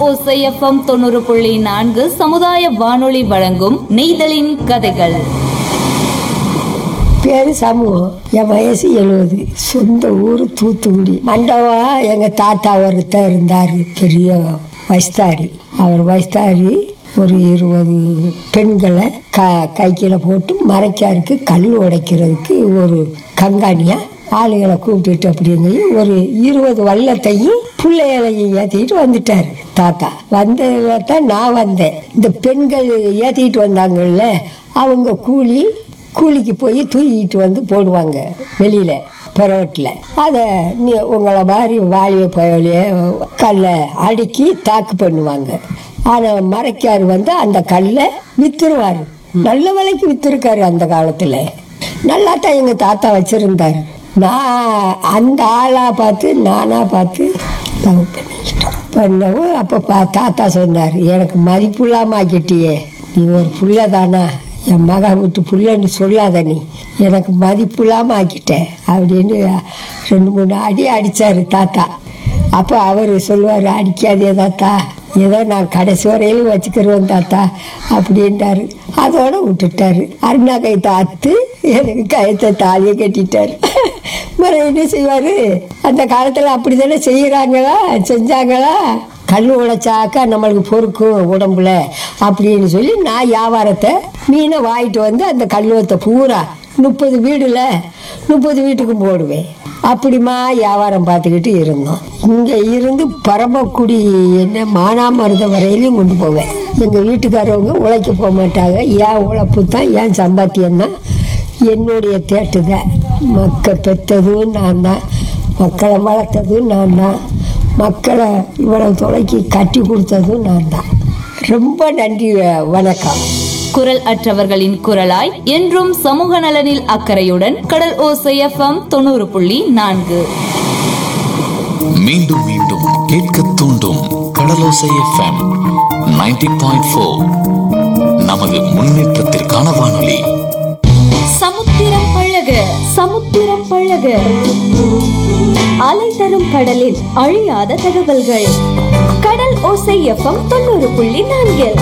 ஓசை எஃப்எம் தொண்ணூறு புள்ளி நான்கு சமுதாய வானொலி வழங்கும் நெய்தலின் கதைகள் பேரு சமூகம் என் வயசு எழுபது சொந்த ஊர் தூத்துக்குடி மண்டபா எங்க தாத்தா ஒருத்தர் இருந்தார் பெரிய வயஸ்தாரி அவர் வயஸ்தாரி ஒரு இருபது பெண்களை க கைக்கில போட்டு மறைக்காருக்கு கல் உடைக்கிறதுக்கு ஒரு கங்காணியா ஆளுகளை கூப்பிட்டுட்டு அப்படிங்க ஒரு இருபது வள்ளத்தையும் பிள்ளைகளையும் ஏற்றிக்கிட்டு வந்துட்டாரு தாத்தா வந்ததுல தான் நான் வந்தேன் இந்த பெண்கள் ஏற்றிக்கிட்டு வந்தாங்கல்ல அவங்க கூலி கூலிக்கு போய் தூக்கிட்டு வந்து போடுவாங்க வெளியில பரோட்டில் அதை நீ உங்களை மாதிரி வாலிய பயலைய கல்லை அடுக்கி தாக்கு பண்ணுவாங்க ஆனால் மறைக்கார் வந்து அந்த கல்லை வித்துருவாரு நல்ல விலைக்கு வித்துருக்காரு அந்த காலத்தில் நல்லா தான் எங்கள் தாத்தா வச்சிருந்தாரு நான் அந்த ஆளாக பார்த்து நானாக பார்த்து லவ் பண்ணிக்கிட்டோம் பண்ணவும் அப்போ பா தாத்தா சொன்னார் எனக்கு மதிப்பு இல்லாமல் ஆக்கிட்டியே நீ ஒரு புள்ள தானா என் மகா விட்டு புள்ளன்னு சொல்லாத நீ எனக்கு மதிப்பு இல்லாமல் ஆக்கிட்டேன் அப்படின்னு ரெண்டு மூணு அடி அடித்தார் தாத்தா அப்போ அவர் சொல்லுவார் அடிக்காதே தாத்தா ஏதோ நான் கடைசி வரையிலும் வச்சுக்கிறோம் தாத்தா அப்படின்ட்டாரு அதோட விட்டுட்டாரு அருணா கைத்தை அத்து எனக்கு கயத்தை தாலியை கட்டிட்டாரு மறு என்ன செய்வார் அந்த காலத்தில் அப்படி தானே செய்கிறாங்களா செஞ்சாங்களா கல் உழைச்சாக்கா நம்மளுக்கு பொறுக்கும் உடம்புல அப்படின்னு சொல்லி நான் வியாபாரத்தை மீனை வாங்கிட்டு வந்து அந்த கல்லுவத்தை பூரா முப்பது வீடுல முப்பது வீட்டுக்கும் போடுவேன் அப்படிமா வியாபாரம் பார்த்துக்கிட்டு இருந்தோம் இங்கே இருந்து பரமக்குடி என்ன மானாமருத வரையிலையும் கொண்டு போவேன் எங்கள் வீட்டுக்காரவங்க உழைக்க போக மாட்டாங்க ஏன் உழைப்பு தான் ஏன் சம்பாத்தியம் தான் என்னுடைய தேட்டு தான் மக்க பெற்றதும் நான் தான் மக்களை வளர்த்ததும் நான் தான் மக்களை இவ்வளவு தொலைக்கு கட்டி கொடுத்ததும் நான் தான் ரொம்ப நன்றி வணக்கம் குரல் அற்றவர்களின் குரலாய் என்றும் சமூக நலனில் அக்கறையுடன் கடல் ஓசை எஃப்எம் தொண்ணூறு புள்ளி நான்கு மீண்டும் மீண்டும் கேட்க தூண்டும் கடலோசை எஃப்எம் 90.4 பாயிண்ட் ஃபோர் நமது முன்னேற்றத்திற்கான வானொலி சமுத்திரம் பழக சமுத்திரம் பழக அலை தரும் கடலில் அழியாத தகவல்கள் கடல் ஓசை எஃப்எம் தொண்ணூறு புள்ளி நான்கில்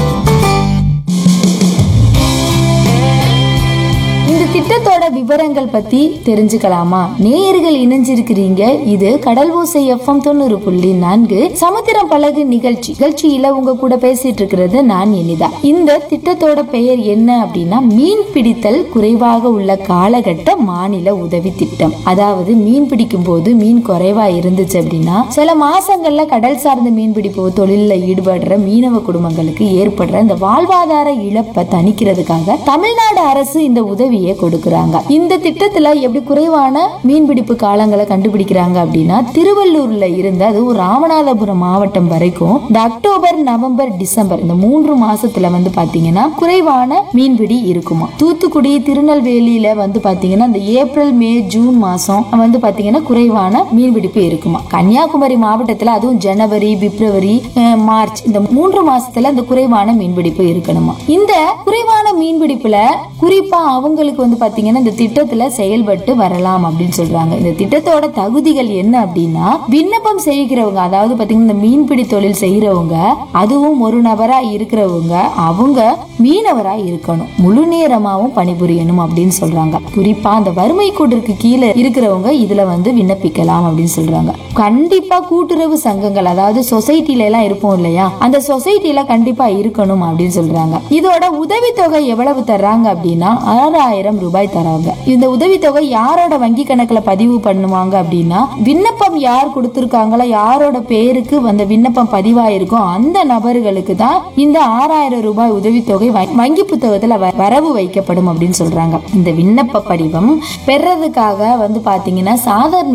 இந்த திட்டத்தோட விவரங்கள் பத்தி தெரிஞ்சுக்கலாமா நேயர்கள் இணைஞ்சிருக்கிறீங்க இது கடல் ஓசை எஃப்எம் தொண்ணூறு புள்ளி நான்கு சமுத்திரம் பழகு நிகழ்ச்சி நிகழ்ச்சியில உங்க கூட பேசிட்டு இருக்கிறது நான் இனிதா இந்த திட்டத்தோட பெயர் என்ன அப்படின்னா மீன் பிடித்தல் குறைவாக உள்ள காலகட்ட மாநில உதவி திட்டம் அதாவது மீன் பிடிக்கும் போது மீன் குறைவா இருந்துச்சு அப்படின்னா சில மாசங்கள்ல கடல் சார்ந்த மீன் பிடிப்பு தொழில்ல ஈடுபடுற மீனவ குடும்பங்களுக்கு ஏற்படுற இந்த வாழ்வாதார இழப்பை தணிக்கிறதுக்காக தமிழ்நாடு அரசு இந்த உதவியை கொடுக்கறாங்க இந்த திட்டத்துல எப்படி குறைவான மீன்பிடிப்பு காலங்களை கண்டுபிடிக்கிறாங்க அப்படின்னா திருவள்ளூர்ல இருந்து அது ராமநாதபுரம் மாவட்டம் வரைக்கும் இந்த அக்டோபர் நவம்பர் டிசம்பர் இந்த மூன்று மாசத்துல வந்து பாத்தீங்கன்னா குறைவான மீன்பிடி இருக்குமா தூத்துக்குடி திருநெல்வேலியில வந்து பாத்தீங்கன்னா இந்த ஏப்ரல் மே ஜூன் மாசம் வந்து பாத்தீங்கன்னா குறைவான மீன்பிடிப்பு இருக்குமா கன்னியாகுமரி மாவட்டத்துல அதுவும் ஜனவரி பிப்ரவரி அஹ், மார்ச் இந்த மூன்று மாசத்துல இந்த குறைவான மீன்பிடிப்பு இருக்கணுமா இந்த குறைவான மீன்பிடிப்புல குறிப்பா அவங்களுக்கு வந்து பாத்தீங்கன்னா இந்த திட்டத்துல செயல்பட்டு வரலாம் அப்படின்னு சொல்றாங்க இந்த திட்டத்தோட தகுதிகள் என்ன அப்படின்னா விண்ணப்பம் செய்கிறவங்க அதாவது பாத்தீங்கன்னா இந்த மீன்பிடி தொழில் செய்யறவங்க அதுவும் ஒரு நபரா இருக்கிறவங்க அவங்க மீனவரா இருக்கணும் முழு நேரமாவும் பணிபுரியணும் அப்படின்னு சொல்றாங்க குறிப்பா அந்த வறுமை கோட்டிற்கு கீழே இருக்கிறவங்க இதுல வந்து விண்ணப்பிக்கலாம் அப்படின்னு சொல்றாங்க கண்டிப்பா கூட்டுறவு சங்கங்கள் அதாவது சொசைட்டில எல்லாம் இருப்போம் இல்லையா அந்த சொசைட்டில கண்டிப்பா இருக்கணும் அப்படின்னு சொல்றாங்க இதோட உதவித்தொகை எவ்வளவு தர்றாங்க அப்படின்னா ஆறாயிரம் ரூபாய் தராங்க இந்த உதவித்தொகை யாரோட வங்கி கணக்குல பதிவு பண்ணுவாங்க அப்படின்னா விண்ணப்பம் யார் கொடுத்திருக்காங்களோ யாரோட பேருக்கு அந்த விண்ணப்பம் பதிவாயிருக்கோ அந்த நபர்களுக்கு தான் இந்த ஆறாயிரம் ரூபாய் உதவித்தொகை வ- வங்கி புத்தகத்துல வ- வரவு வைக்கப்படும் அப்படின்னு சொல்றாங்க இந்த விண்ணப்ப படிவம் பெறதுக்காக வந்து பாத்தீங்கன்னா சாதாரண